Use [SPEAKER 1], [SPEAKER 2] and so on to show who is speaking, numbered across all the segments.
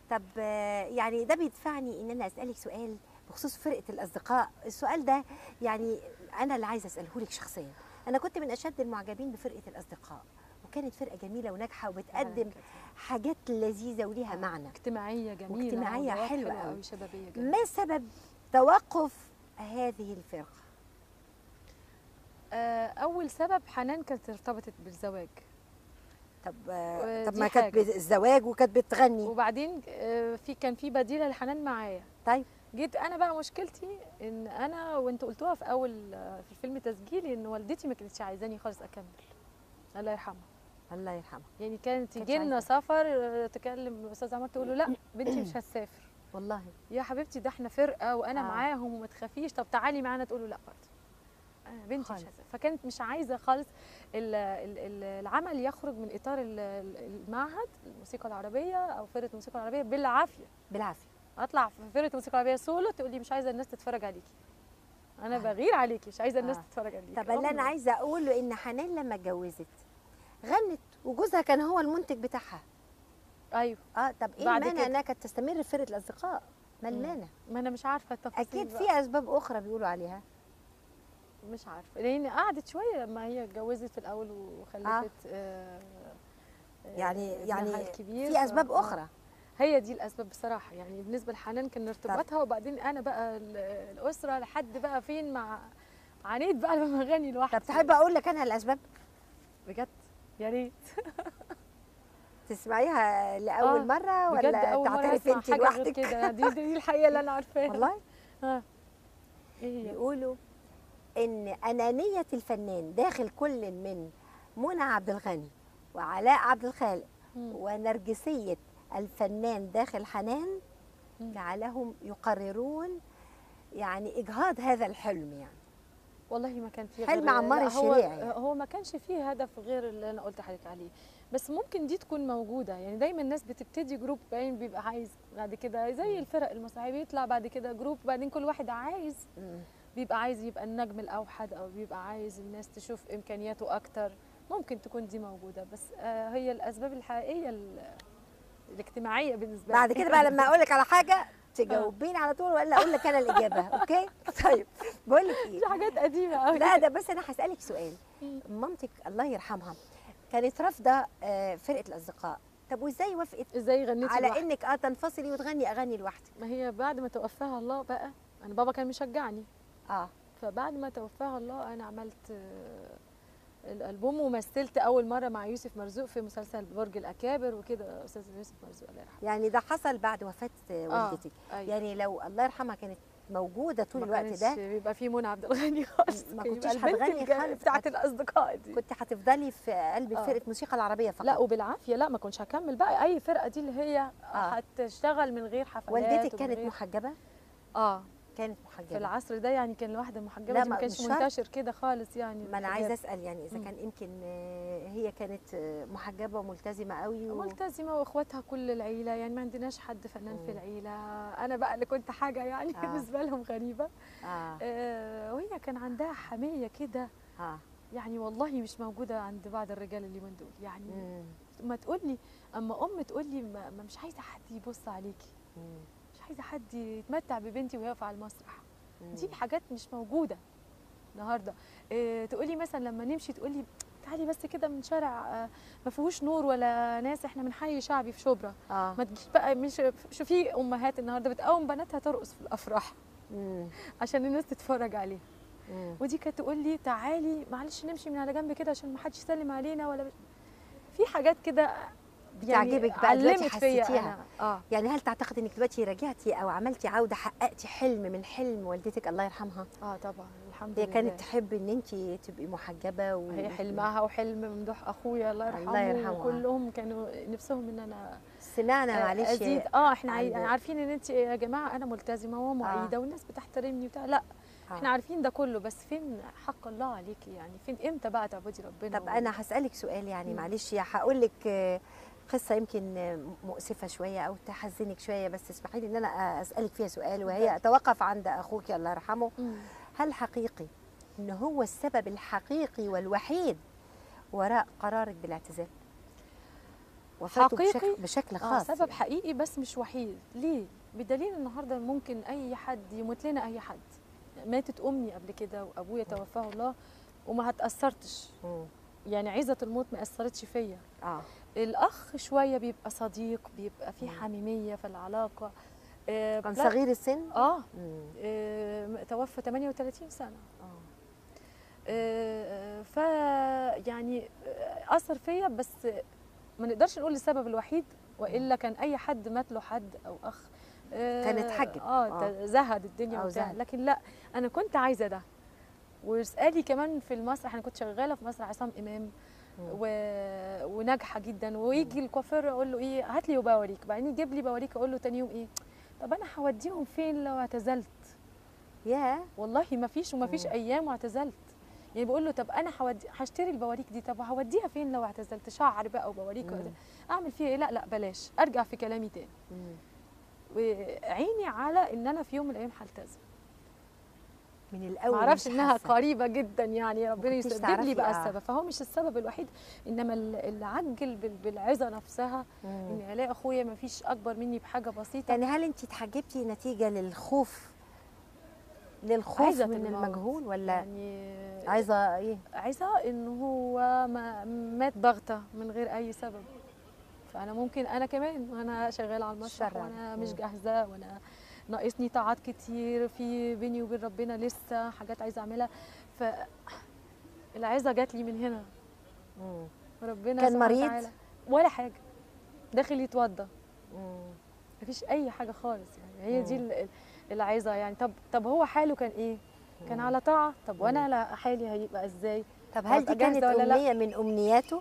[SPEAKER 1] طب آه، يعني ده بيدفعني ان انا اسالك سؤال بخصوص فرقه الاصدقاء السؤال ده يعني انا اللي عايزه اساله لك شخصيا انا كنت من اشد المعجبين بفرقه الاصدقاء وكانت فرقه جميله وناجحه وبتقدم حاجات لذيذه وليها معنى
[SPEAKER 2] اجتماعيه جميله
[SPEAKER 1] واجتماعية
[SPEAKER 2] وجواب
[SPEAKER 1] حلوة
[SPEAKER 2] حلو
[SPEAKER 1] أوي.
[SPEAKER 2] قوي شبابيه جميله
[SPEAKER 1] ما سبب توقف هذه الفرقه
[SPEAKER 2] آه، اول سبب حنان كانت ارتبطت بالزواج
[SPEAKER 1] طب آه، طب
[SPEAKER 2] ودي
[SPEAKER 1] ما كانت
[SPEAKER 2] حاجة.
[SPEAKER 1] بالزواج وكانت بتغني
[SPEAKER 2] وبعدين آه، في كان في بديله لحنان معايا
[SPEAKER 1] طيب
[SPEAKER 2] جيت انا بقى مشكلتي ان انا وانت قلتوها في اول آه، في الفيلم تسجيلي ان والدتي ما كانتش عايزاني خالص اكمل الله يرحمها
[SPEAKER 1] الله يرحمه
[SPEAKER 2] يعني كانت
[SPEAKER 1] كانتش
[SPEAKER 2] يجي لنا
[SPEAKER 1] عايزة.
[SPEAKER 2] سفر آه، تكلم الاستاذ عمر تقول له لا بنتي مش هتسافر
[SPEAKER 1] والله
[SPEAKER 2] يا حبيبتي ده احنا فرقه وانا
[SPEAKER 1] آه.
[SPEAKER 2] آه. معاهم وما تخافيش طب تعالي معانا تقول له لا برضه انا بنتي
[SPEAKER 1] خالص.
[SPEAKER 2] مش هسافر فكانت مش عايزه خالص ال- ال- ال- العمل يخرج من اطار ال- ال- المعهد الموسيقى العربيه او فرقه الموسيقى العربيه بالعافيه
[SPEAKER 1] بالعافيه
[SPEAKER 2] اطلع في فرقه الموسيقى العربيه سولو تقول لي مش عايزه الناس تتفرج عليكي انا
[SPEAKER 1] آه.
[SPEAKER 2] بغير عليكي مش عايزه الناس
[SPEAKER 1] آه.
[SPEAKER 2] تتفرج عليكي
[SPEAKER 1] طب اللي انا
[SPEAKER 2] أم-
[SPEAKER 1] عايزه اقوله ان حنان لما اتجوزت غنت وجوزها كان هو المنتج بتاعها
[SPEAKER 2] ايوه
[SPEAKER 1] اه طب ايه
[SPEAKER 2] بعد
[SPEAKER 1] المانع
[SPEAKER 2] كده.
[SPEAKER 1] انها كانت تستمر في فرقه الاصدقاء ما
[SPEAKER 2] مم.
[SPEAKER 1] المانع
[SPEAKER 2] ما انا مش عارفه التفاصيل
[SPEAKER 1] اكيد
[SPEAKER 2] بقى.
[SPEAKER 1] في اسباب اخرى بيقولوا عليها
[SPEAKER 2] مش عارفه لان قعدت شويه لما هي اتجوزت في الاول وخلفت آه. آه
[SPEAKER 1] يعني
[SPEAKER 2] ابنها
[SPEAKER 1] يعني
[SPEAKER 2] الكبير
[SPEAKER 1] في اسباب
[SPEAKER 2] ف- آه.
[SPEAKER 1] اخرى
[SPEAKER 2] هي دي الاسباب بصراحه يعني بالنسبه لحنان كان ارتباطها وبعدين انا بقى ال- الاسره لحد بقى فين مع عانيت بقى لما اغني لوحدي
[SPEAKER 1] طب تحب اقول لك انا الاسباب
[SPEAKER 2] بجد يا ريت
[SPEAKER 1] تسمعيها لاول
[SPEAKER 2] آه،
[SPEAKER 1] مره
[SPEAKER 2] بجد
[SPEAKER 1] ولا
[SPEAKER 2] اول مره
[SPEAKER 1] تعترفي
[SPEAKER 2] اسمع
[SPEAKER 1] انت
[SPEAKER 2] حاجه غير
[SPEAKER 1] لوحدك
[SPEAKER 2] كده دي, دي الحقيقه اللي انا عارفاها
[SPEAKER 1] والله
[SPEAKER 2] اه ايه هي
[SPEAKER 1] بيقولوا ان انانيه الفنان داخل كل من منى عبد الغني وعلاء عبد الخالق
[SPEAKER 2] مم.
[SPEAKER 1] ونرجسيه الفنان داخل حنان
[SPEAKER 2] مم.
[SPEAKER 1] جعلهم يقررون يعني اجهاض هذا الحلم يعني
[SPEAKER 2] والله ما كان في
[SPEAKER 1] حلم
[SPEAKER 2] غير-
[SPEAKER 1] عمار
[SPEAKER 2] لا، هو
[SPEAKER 1] الشريعي يعني.
[SPEAKER 2] هو ما كانش فيه هدف غير اللي انا قلت لحضرتك عليه بس ممكن دي تكون موجوده يعني دايما الناس بتبتدي جروب باين بيبقى عايز بعد كده زي الفرق المسرحيه بيطلع بعد كده جروب بعدين كل واحد عايز
[SPEAKER 1] مم.
[SPEAKER 2] بيبقى عايز يبقى النجم الاوحد او بيبقى عايز الناس تشوف امكانياته اكتر ممكن تكون دي موجوده بس آه هي الاسباب الحقيقيه ال- الاجتماعيه بالنسبه
[SPEAKER 1] بعد
[SPEAKER 2] لي.
[SPEAKER 1] كده بقى لما اقول لك على حاجه تجاوبيني على طول ولا اقول لك انا الاجابه اوكي طيب بقول لك ايه
[SPEAKER 2] دي حاجات قديمه قوي
[SPEAKER 1] لا ده بس انا هسالك سؤال
[SPEAKER 2] مم.
[SPEAKER 1] مامتك الله يرحمها كانت رافضه آه، فرقه الاصدقاء طب وازاي وافقت
[SPEAKER 2] ازاي غنيتي
[SPEAKER 1] على
[SPEAKER 2] لوحدك؟
[SPEAKER 1] انك اه تنفصلي وتغني اغاني لوحدك
[SPEAKER 2] ما هي بعد ما توفاها الله بقى انا بابا كان مشجعني
[SPEAKER 1] اه
[SPEAKER 2] فبعد ما توفاها الله انا عملت آه، الالبوم ومثلت اول مره مع يوسف مرزوق في مسلسل برج الاكابر وكده استاذ يوسف مرزوق الله يرحمه
[SPEAKER 1] يعني ده حصل بعد وفاه آه،
[SPEAKER 2] آه،
[SPEAKER 1] والدتك
[SPEAKER 2] أيوة.
[SPEAKER 1] يعني لو الله يرحمها كانت موجوده طول
[SPEAKER 2] ما
[SPEAKER 1] الوقت
[SPEAKER 2] كانش
[SPEAKER 1] ده
[SPEAKER 2] بيبقى في منى عبد الغني خالص
[SPEAKER 1] ما
[SPEAKER 2] كان
[SPEAKER 1] كنتيش
[SPEAKER 2] يبقى البنت
[SPEAKER 1] هتغني
[SPEAKER 2] الج-
[SPEAKER 1] خالص.
[SPEAKER 2] بتاعت الاصدقاء دي
[SPEAKER 1] كنت هتفضلي في قلب
[SPEAKER 2] آه.
[SPEAKER 1] فرقه موسيقى العربيه فقط
[SPEAKER 2] لا وبالعافيه لا ما كنتش هكمل بقى اي فرقه دي اللي هي
[SPEAKER 1] آه.
[SPEAKER 2] هتشتغل من غير حفلات
[SPEAKER 1] والدتك
[SPEAKER 2] ومن
[SPEAKER 1] كانت
[SPEAKER 2] غير-
[SPEAKER 1] محجبه
[SPEAKER 2] اه
[SPEAKER 1] كانت
[SPEAKER 2] في
[SPEAKER 1] محجبه
[SPEAKER 2] العصر ده يعني كان الواحده محجبه
[SPEAKER 1] لا،
[SPEAKER 2] دي ما
[SPEAKER 1] ما-
[SPEAKER 2] كانش
[SPEAKER 1] مش شرط.
[SPEAKER 2] منتشر كده خالص يعني
[SPEAKER 1] ما انا
[SPEAKER 2] الحجاب.
[SPEAKER 1] عايزه اسال يعني اذا
[SPEAKER 2] مم.
[SPEAKER 1] كان يمكن آه، هي كانت آه، محجبه وملتزمه قوي و...
[SPEAKER 2] ملتزمه واخواتها كل العيله يعني ما عندناش حد فنان في
[SPEAKER 1] مم.
[SPEAKER 2] العيله انا بقى اللي كنت حاجه يعني
[SPEAKER 1] آه.
[SPEAKER 2] بالنسبه لهم غريبه
[SPEAKER 1] اه
[SPEAKER 2] آه وهي كان عندها حميه كده
[SPEAKER 1] اه
[SPEAKER 2] يعني والله مش موجوده عند بعض الرجال اليومين دول يعني
[SPEAKER 1] مم.
[SPEAKER 2] ما تقول لي اما ام تقول لي ما ما مش عايزه حد يبص عليكي
[SPEAKER 1] مم.
[SPEAKER 2] مش عايزه حد يتمتع ببنتي وهي واقفه على المسرح
[SPEAKER 1] مم.
[SPEAKER 2] دي حاجات مش موجوده النهارده إيه تقولي مثلا لما نمشي تقولي تعالي بس كده من شارع آه، ما فيهوش نور ولا ناس احنا من حي شعبي في شبرا
[SPEAKER 1] اه
[SPEAKER 2] ما تجيش بقى مش شوفي امهات النهارده بتقوم بناتها ترقص في الافراح
[SPEAKER 1] مم.
[SPEAKER 2] عشان الناس تتفرج عليها
[SPEAKER 1] مم.
[SPEAKER 2] ودي كانت تقول لي تعالي معلش نمشي من على جنب كده عشان ما حدش يسلم علينا ولا في حاجات كده
[SPEAKER 1] بتعجبك بقى دلوقتي
[SPEAKER 2] علمت فيا
[SPEAKER 1] حسيتيها.
[SPEAKER 2] أنا. اه
[SPEAKER 1] يعني هل تعتقد انك دلوقتي رجعتي او عملتي عوده حققتي حلم من حلم والدتك الله يرحمها
[SPEAKER 2] اه طبعا الحمد
[SPEAKER 1] هي
[SPEAKER 2] لله
[SPEAKER 1] كانت تحب ان انت تبقي محجبه و...
[SPEAKER 2] هي حلمها وحلم ممدوح اخويا الله يرحمه,
[SPEAKER 1] الله يرحمه.
[SPEAKER 2] وكلهم كانوا نفسهم ان انا
[SPEAKER 1] سمعنا معلش
[SPEAKER 2] ازيد اه احنا عاي-
[SPEAKER 1] عنده-
[SPEAKER 2] عارفين ان انت يا جماعه انا ملتزمه ومعيده والناس بتحترمني وبتاع لا
[SPEAKER 1] آه.
[SPEAKER 2] احنا عارفين ده كله بس فين حق الله عليكي يعني فين امتى بقى تعبدي ربنا
[SPEAKER 1] طب انا هسالك سؤال يعني
[SPEAKER 2] مم.
[SPEAKER 1] معلش هقول لك آه، قصه يمكن آه، مؤسفه شويه او تحزنك شويه بس اسمحي لي ان انا اسالك فيها سؤال وهي
[SPEAKER 2] اتفضلي.
[SPEAKER 1] اتوقف عند اخوك الله يرحمه
[SPEAKER 2] مم.
[SPEAKER 1] هل حقيقي ان هو السبب الحقيقي والوحيد وراء قرارك بالاعتزال وفاته
[SPEAKER 2] حقيقي؟
[SPEAKER 1] بشكل, بشكل
[SPEAKER 2] اه
[SPEAKER 1] خاص
[SPEAKER 2] سبب حقيقي بس مش وحيد ليه بدليل النهارده ممكن اي حد يموت لنا اي حد ماتت امي قبل كده وابويا توفاه الله وما هتاثرتش
[SPEAKER 1] مم.
[SPEAKER 2] يعني عزه الموت ما اثرتش فيا
[SPEAKER 1] اه
[SPEAKER 2] الاخ شويه بيبقى صديق بيبقى في
[SPEAKER 1] مم.
[SPEAKER 2] حميميه في العلاقه آه
[SPEAKER 1] كان
[SPEAKER 2] لا-
[SPEAKER 1] صغير السن
[SPEAKER 2] اه
[SPEAKER 1] مم.
[SPEAKER 2] آه، توفى 38 سنه
[SPEAKER 1] اه
[SPEAKER 2] آه، ف يعني آه، اثر فيا بس ما نقدرش نقول السبب الوحيد والا كان اي حد مات له حد او اخ آه،
[SPEAKER 1] كان اتحجب.
[SPEAKER 2] اه,
[SPEAKER 1] آه.
[SPEAKER 2] آه. زهد الدنيا
[SPEAKER 1] أو
[SPEAKER 2] وبتاع
[SPEAKER 1] زهد.
[SPEAKER 2] لكن لا انا كنت عايزه ده واسالي كمان في المسرح انا كنت شغاله في مسرح عصام امام
[SPEAKER 1] مم.
[SPEAKER 2] و... وناجحه جدا ويجي الكوافير اقول له ايه هات لي وبوريك بعدين يجيب لي بوريك اقول له تاني يوم ايه طب انا هوديهم فين لو اعتزلت
[SPEAKER 1] يا
[SPEAKER 2] والله ما فيش وما فيش
[SPEAKER 1] مم.
[SPEAKER 2] ايام واعتزلت يعني بقول له طب انا هودي هشتري البواريك دي طب هوديها فين لو اعتزلت شعر بقى وبواريك
[SPEAKER 1] مم.
[SPEAKER 2] وده. اعمل فيها ايه لا لا بلاش ارجع في كلامي تاني
[SPEAKER 1] مم.
[SPEAKER 2] وعيني على ان انا في يوم من الايام هلتزم
[SPEAKER 1] من
[SPEAKER 2] ما
[SPEAKER 1] الاول
[SPEAKER 2] اعرفش
[SPEAKER 1] مش
[SPEAKER 2] انها
[SPEAKER 1] حاسة.
[SPEAKER 2] قريبه جدا يعني ربنا
[SPEAKER 1] كنتيش
[SPEAKER 2] يسبب
[SPEAKER 1] تعرفي،
[SPEAKER 2] لي بقى
[SPEAKER 1] آه.
[SPEAKER 2] السبب فهو مش السبب الوحيد انما ال- اللي عجل بال- بالعظه نفسها
[SPEAKER 1] مم.
[SPEAKER 2] اني الاقي اخويا ما فيش اكبر مني بحاجه بسيطه
[SPEAKER 1] يعني هل انت اتحجبتي نتيجه للخوف للخوف
[SPEAKER 2] عايزة
[SPEAKER 1] من
[SPEAKER 2] الموت.
[SPEAKER 1] المجهول ولا
[SPEAKER 2] يعني
[SPEAKER 1] عايزه ايه
[SPEAKER 2] عايزة إن هو ما مات بغتة من غير أي سبب فأنا ممكن أنا كمان وأنا شغالة على المسرح
[SPEAKER 1] الشر
[SPEAKER 2] وأنا
[SPEAKER 1] عليك.
[SPEAKER 2] مش
[SPEAKER 1] مم.
[SPEAKER 2] جاهزة وأنا ناقصني طاعات كتير في بيني وبين ربنا لسه حاجات عايزة أعملها ف العزة جات لي من هنا
[SPEAKER 1] مم.
[SPEAKER 2] ربنا
[SPEAKER 1] كان
[SPEAKER 2] سبحانه
[SPEAKER 1] مريض؟
[SPEAKER 2] وتعالى. ولا حاجة داخل يتوضى
[SPEAKER 1] مم.
[SPEAKER 2] مفيش أي حاجة خالص يعني هي دي
[SPEAKER 1] مم.
[SPEAKER 2] ال- ال- العزة يعني طب طب هو حاله كان إيه؟ كان
[SPEAKER 1] مم.
[SPEAKER 2] على طاعة طب وأنا على حالي هيبقى إزاي؟
[SPEAKER 1] طب هل
[SPEAKER 2] أبقى
[SPEAKER 1] دي كانت
[SPEAKER 2] جاهزة ولا لأ؟
[SPEAKER 1] امنيه من امنياته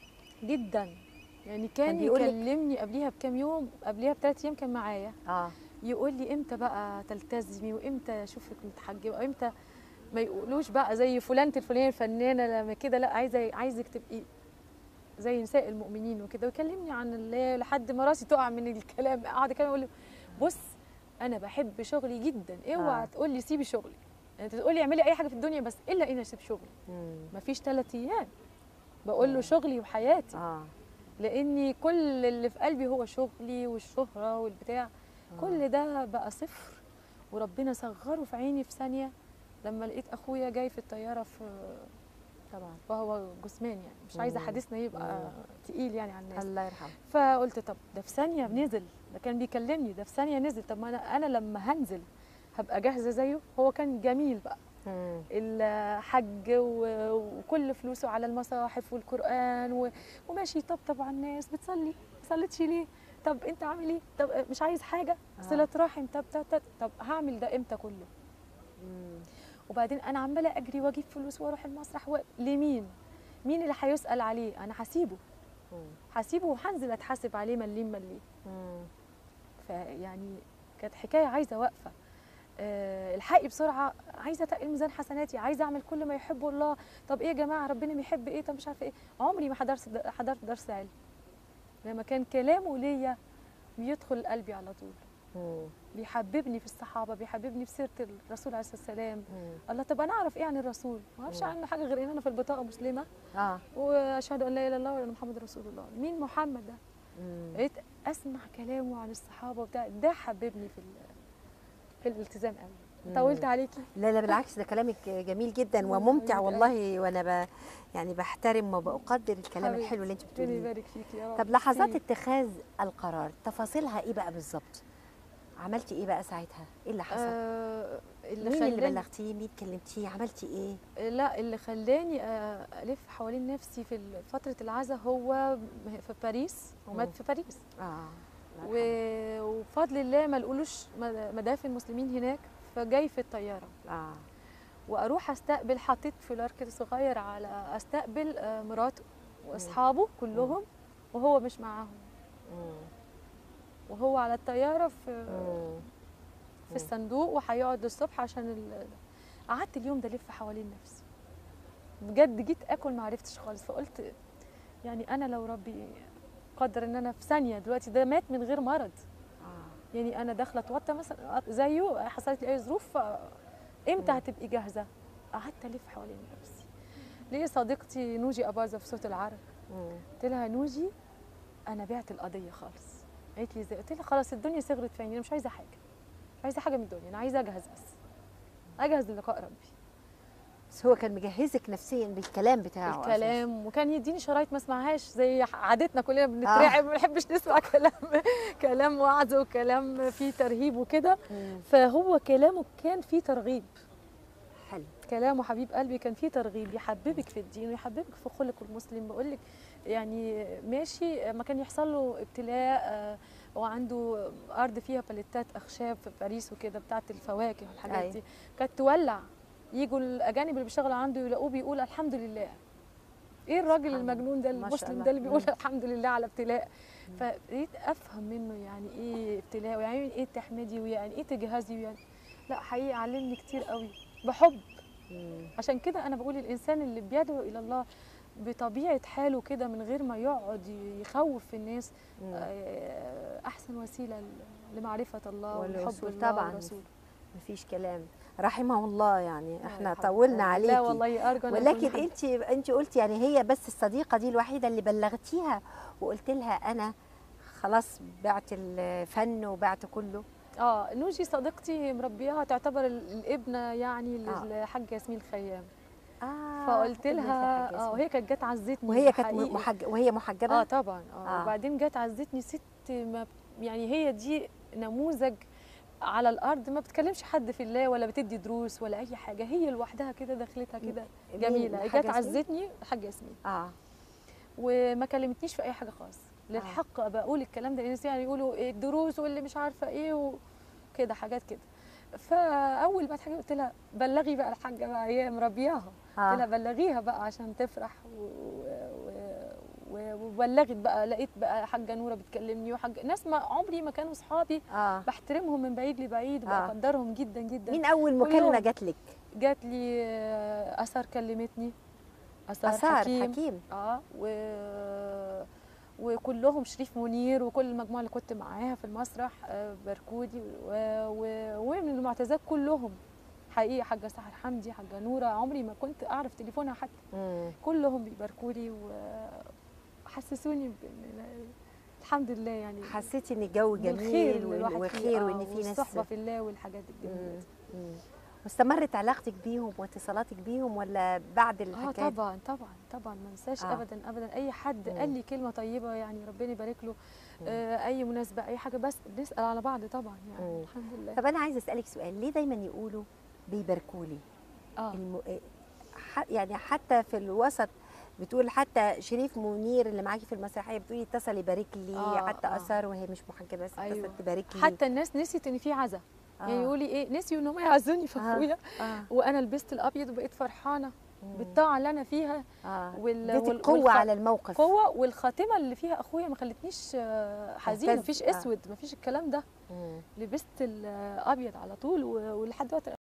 [SPEAKER 2] جدا يعني
[SPEAKER 1] كان
[SPEAKER 2] كان
[SPEAKER 1] بيقول لك-
[SPEAKER 2] يكلمني قبليها بكام يوم قبليها بثلاث ايام كان معايا
[SPEAKER 1] اه
[SPEAKER 2] يقول لي امتى بقى تلتزمي وامتى اشوفك متحجبه وامتى ما يقولوش بقى زي فلانة الفلانية الفنانة لما كده لا عايزة عايزك تبقي زي نساء المؤمنين وكده ويكلمني عن الله لحد ما راسي تقع من الكلام اقعد اكلم اقول له بص انا بحب شغلي جدا اوعى
[SPEAKER 1] آه.
[SPEAKER 2] تقول لي سيبي شغلي يعني انت تقول لي اعملي اي حاجه في الدنيا بس الا اني اسيب شغلي
[SPEAKER 1] مم.
[SPEAKER 2] مفيش ثلاث ايام بقول له
[SPEAKER 1] مم.
[SPEAKER 2] شغلي وحياتي
[SPEAKER 1] اه
[SPEAKER 2] لاني كل اللي في قلبي هو شغلي والشهره والبتاع كل ده بقى صفر وربنا صغره في عيني في ثانيه لما لقيت اخويا جاي في الطياره في
[SPEAKER 1] طبعا
[SPEAKER 2] وهو جثمان يعني مش عايزه
[SPEAKER 1] مم.
[SPEAKER 2] حديثنا يبقى
[SPEAKER 1] مم.
[SPEAKER 2] تقيل يعني على الناس
[SPEAKER 1] الله يرحمه
[SPEAKER 2] فقلت طب ده في ثانيه نزل ده كان بيكلمني ده في ثانيه نزل طب ما انا انا لما هنزل هبقى جاهزه زيه هو كان جميل بقى
[SPEAKER 1] مم.
[SPEAKER 2] الحج و- وكل فلوسه على المصاحف والقران و- وماشي يطبطب على الناس بتصلي ما صليتش ليه طب انت عامل ايه طب مش عايز حاجه
[SPEAKER 1] آه.
[SPEAKER 2] صله رحم طب طب طب, طب هعمل ده امتى كله
[SPEAKER 1] مم.
[SPEAKER 2] وبعدين انا عماله اجري واجيب فلوس واروح المسرح و... لمين مين اللي هيسال عليه انا هسيبه
[SPEAKER 1] مم.
[SPEAKER 2] هسيبه وهنزل اتحاسب عليه مليم مليم
[SPEAKER 1] مم.
[SPEAKER 2] فيعني كانت حكايه عايزه وقفه أه الحقي بسرعه عايزه اتقل ميزان حسناتي عايزه اعمل كل ما يحبه الله طب ايه يا جماعه ربنا بيحب ايه طب مش عارفه ايه عمري ما حضرت حضرت درس علم لما كان كلامه ليا بيدخل قلبي على طول
[SPEAKER 1] مم.
[SPEAKER 2] بيحببني في الصحابه بيحببني في سيره الرسول عليه الصلاه والسلام
[SPEAKER 1] مم.
[SPEAKER 2] الله طب انا اعرف ايه عن الرسول ما اعرفش
[SPEAKER 1] مم.
[SPEAKER 2] عنه حاجه غير ان انا في البطاقه مسلمه
[SPEAKER 1] اه
[SPEAKER 2] واشهد ان لا اله الا الله وان محمد رسول الله مين محمد ده
[SPEAKER 1] مم.
[SPEAKER 2] بقيت اسمع كلامه عن الصحابه وبتاع ده حببني في ال- في الالتزام قوي
[SPEAKER 1] مم.
[SPEAKER 2] طولت عليكي
[SPEAKER 1] لا لا بالعكس ده كلامك جميل جدا
[SPEAKER 2] مم،
[SPEAKER 1] وممتع
[SPEAKER 2] جميل
[SPEAKER 1] والله وانا ب... يعني بحترم وبقدر الكلام
[SPEAKER 2] حبيبتي،
[SPEAKER 1] الحلو اللي انت
[SPEAKER 2] ربنا
[SPEAKER 1] بتقوليه
[SPEAKER 2] يبارك فيكي يا رب
[SPEAKER 1] طب لحظات
[SPEAKER 2] ميرسي.
[SPEAKER 1] اتخاذ القرار تفاصيلها ايه بقى بالظبط عملتي ايه بقى ساعتها ايه اللي حصل
[SPEAKER 2] آه اللي
[SPEAKER 1] مين اللي
[SPEAKER 2] خلاني
[SPEAKER 1] بلغتيه مين كلمتيه عملتي ايه
[SPEAKER 2] لا اللي خلاني آه، الف حوالين نفسي في فتره العزاء هو في باريس
[SPEAKER 1] مم.
[SPEAKER 2] ومات في باريس
[SPEAKER 1] اه
[SPEAKER 2] و... وبفضل الله ما لقولوش مد- مدافن مسلمين هناك فجاي في الطياره
[SPEAKER 1] اه
[SPEAKER 2] واروح استقبل حطيت فلار كده صغير على استقبل آه، مراته واصحابه كلهم وهو مش معاهم
[SPEAKER 1] مم.
[SPEAKER 2] وهو على الطياره في
[SPEAKER 1] مم.
[SPEAKER 2] في الصندوق وهيقعد الصبح عشان ال... قعدت اليوم ده الف حوالين نفسي بجد جيت اكل ما عرفتش خالص فقلت يعني انا لو ربي قدر ان انا في ثانيه دلوقتي ده مات من غير مرض
[SPEAKER 1] اه
[SPEAKER 2] يعني انا داخله اتوتر مثلا زيه حصلت لي اي ظروف ف- امتى
[SPEAKER 1] مم.
[SPEAKER 2] هتبقي جاهزه قعدت الف حوالين نفسي ليه صديقتي نوجي اباظه في صوت العرب
[SPEAKER 1] مم.
[SPEAKER 2] قلت لها نوجي انا بعت القضيه خالص قالت لي ازاي قلت لها خلاص الدنيا صغرت في عيني انا مش عايزه حاجه مش عايزه حاجه من الدنيا انا عايزه اجهز بس اجهز للقاء ربي
[SPEAKER 1] بس هو كان مجهزك نفسيا بالكلام بتاعه أساساً.
[SPEAKER 2] الكلام وكان يديني شرايط ما اسمعهاش زي عادتنا كلنا بنترعب ما بنحبش نسمع كلام كلام وعظ وكلام فيه ترهيب وكده
[SPEAKER 1] مم.
[SPEAKER 2] فهو كلامه كان فيه ترغيب
[SPEAKER 1] حلو
[SPEAKER 2] كلامه حبيب قلبي كان فيه ترغيب يحببك في الدين ويحببك في خلق المسلم بقول لك يعني ماشي ما كان يحصل له ابتلاء آه، هو عنده ارض فيها باليتات اخشاب في باريس وكده بتاعت الفواكه والحاجات
[SPEAKER 1] أي.
[SPEAKER 2] دي كانت تولع يجوا الاجانب اللي بيشتغلوا عنده يلاقوه بيقول الحمد لله ايه الراجل
[SPEAKER 1] سبحان
[SPEAKER 2] المجنون ده
[SPEAKER 1] ما شاء
[SPEAKER 2] المسلم
[SPEAKER 1] الله.
[SPEAKER 2] ده اللي بيقول
[SPEAKER 1] مم.
[SPEAKER 2] الحمد لله على ابتلاء فبقيت افهم منه يعني ايه ابتلاء ويعني ايه تحمدي ويعني ايه تجهزي ويعني لا حقيقي علمني كتير قوي بحب
[SPEAKER 1] مم.
[SPEAKER 2] عشان كده انا بقول الانسان اللي بيدعو الى الله بطبيعه حاله كده من غير ما يقعد يخوف الناس
[SPEAKER 1] مم.
[SPEAKER 2] آه، احسن وسيله ل- لمعرفه الله ولحب
[SPEAKER 1] والرسول
[SPEAKER 2] الله
[SPEAKER 1] طبعاً.
[SPEAKER 2] ورسوله
[SPEAKER 1] مفيش كلام رحمه الله يعني
[SPEAKER 2] آه،
[SPEAKER 1] احنا
[SPEAKER 2] يا حبيبتي.
[SPEAKER 1] طولنا عليكي
[SPEAKER 2] لا والله ارجو أن أكون
[SPEAKER 1] ولكن
[SPEAKER 2] حد-
[SPEAKER 1] انت انت قلتي يعني هي بس الصديقه دي الوحيده اللي بلغتيها وقلت لها انا خلاص بعت الفن وبعت كله
[SPEAKER 2] اه نوجي صديقتي مربياها تعتبر ال- الابنه يعني
[SPEAKER 1] آه.
[SPEAKER 2] للحاجه ياسمين الخيام
[SPEAKER 1] اه
[SPEAKER 2] فقلت
[SPEAKER 1] ابنة
[SPEAKER 2] لها
[SPEAKER 1] الحاج
[SPEAKER 2] اه
[SPEAKER 1] ياسمين.
[SPEAKER 2] وهي كانت جت عزتني
[SPEAKER 1] وهي كانت
[SPEAKER 2] حقيقي.
[SPEAKER 1] محج... وهي محجبه
[SPEAKER 2] اه طبعا اه,
[SPEAKER 1] آه.
[SPEAKER 2] وبعدين جت عزتني ست ما يعني هي دي نموذج على الارض ما بتكلمش حد في الله ولا بتدي دروس ولا اي حاجه هي لوحدها كده دخلتها كده
[SPEAKER 1] مين؟
[SPEAKER 2] جميله
[SPEAKER 1] الحاجة
[SPEAKER 2] جت
[SPEAKER 1] ياسمين؟
[SPEAKER 2] عزتني الحاجه ياسمين
[SPEAKER 1] اه
[SPEAKER 2] وما كلمتنيش في اي حاجه خالص للحق بقول الكلام ده الناس يعني يقولوا إيه الدروس واللي مش عارفه ايه وكده حاجات كده فاول ما اتحكي قلت لها بلغي بقى الحاجه بقى هي مربياها قلت لها
[SPEAKER 1] اه
[SPEAKER 2] بلغيها بقى عشان تفرح و... و... و... وبلغت بقى لقيت بقى حاجه نوره بتكلمني وحاجه ناس ما عمري ما كانوا اصحابي
[SPEAKER 1] اه
[SPEAKER 2] بحترمهم من بعيد لبعيد
[SPEAKER 1] آه.
[SPEAKER 2] وبقدرهم جدا جدا
[SPEAKER 1] مين اول مكالمه
[SPEAKER 2] كلهم.
[SPEAKER 1] جات لك
[SPEAKER 2] جات لي آه، اثار كلمتني اثار,
[SPEAKER 1] اثار
[SPEAKER 2] حكيم,
[SPEAKER 1] حكيم
[SPEAKER 2] اه و... وكلهم شريف منير وكل المجموعه اللي كنت معاها في المسرح آه، بركودي و... و... ومن المعتزات كلهم حقيقي حاجه سحر حمدي حاجه نوره عمري ما كنت اعرف تليفونها حتى
[SPEAKER 1] مم.
[SPEAKER 2] كلهم بيباركوا لي وحسسوني بان الحمد لله يعني
[SPEAKER 1] حسيتي ان الجو
[SPEAKER 2] بالخير
[SPEAKER 1] جميل
[SPEAKER 2] اللي
[SPEAKER 1] وإن-
[SPEAKER 2] الواحد فيه،
[SPEAKER 1] وخير
[SPEAKER 2] آه،
[SPEAKER 1] وان في ناس
[SPEAKER 2] والصحبه في الله والحاجات الجميله
[SPEAKER 1] مم.
[SPEAKER 2] دي
[SPEAKER 1] مم. واستمرت علاقتك بيهم واتصالاتك بيهم ولا بعد
[SPEAKER 2] اه
[SPEAKER 1] الحكايه
[SPEAKER 2] طبعا طبعا طبعا ما انساش
[SPEAKER 1] آه.
[SPEAKER 2] ابدا ابدا اي حد
[SPEAKER 1] مم.
[SPEAKER 2] قال لي كلمه طيبه يعني ربنا يبارك له
[SPEAKER 1] مم.
[SPEAKER 2] آه اي مناسبه اي حاجه بس بنسال على بعض طبعا يعني
[SPEAKER 1] مم.
[SPEAKER 2] الحمد لله
[SPEAKER 1] طب انا عايزه اسالك سؤال ليه دايما يقولوا بيباركوا لي
[SPEAKER 2] اه
[SPEAKER 1] الم... ح... يعني حتى في الوسط بتقول حتى شريف منير اللي معاكي في المسرحيه بتقولي اتصل يبارك لي
[SPEAKER 2] آه،
[SPEAKER 1] حتى
[SPEAKER 2] آه.
[SPEAKER 1] اثر وهي مش محجبه بس
[SPEAKER 2] أيوة.
[SPEAKER 1] اتصل تبارك لي
[SPEAKER 2] حتى الناس نسيت ان في عزا
[SPEAKER 1] آه.
[SPEAKER 2] يعني يقولوا لي ايه نسيوا ان هم يعزوني في
[SPEAKER 1] آه.
[SPEAKER 2] اخويا
[SPEAKER 1] اه
[SPEAKER 2] وانا لبست الابيض وبقيت فرحانه
[SPEAKER 1] مم.
[SPEAKER 2] بالطاعه اللي انا فيها
[SPEAKER 1] اه
[SPEAKER 2] وال-
[SPEAKER 1] اديتك
[SPEAKER 2] وال-
[SPEAKER 1] قوه
[SPEAKER 2] والخ-
[SPEAKER 1] على الموقف
[SPEAKER 2] قوه والخاتمه اللي فيها اخويا ما خلتنيش آه، حزينه
[SPEAKER 1] تهتز.
[SPEAKER 2] مفيش
[SPEAKER 1] آه.
[SPEAKER 2] اسود مفيش الكلام ده
[SPEAKER 1] مم.
[SPEAKER 2] لبست الابيض على طول و- ولحد دلوقتي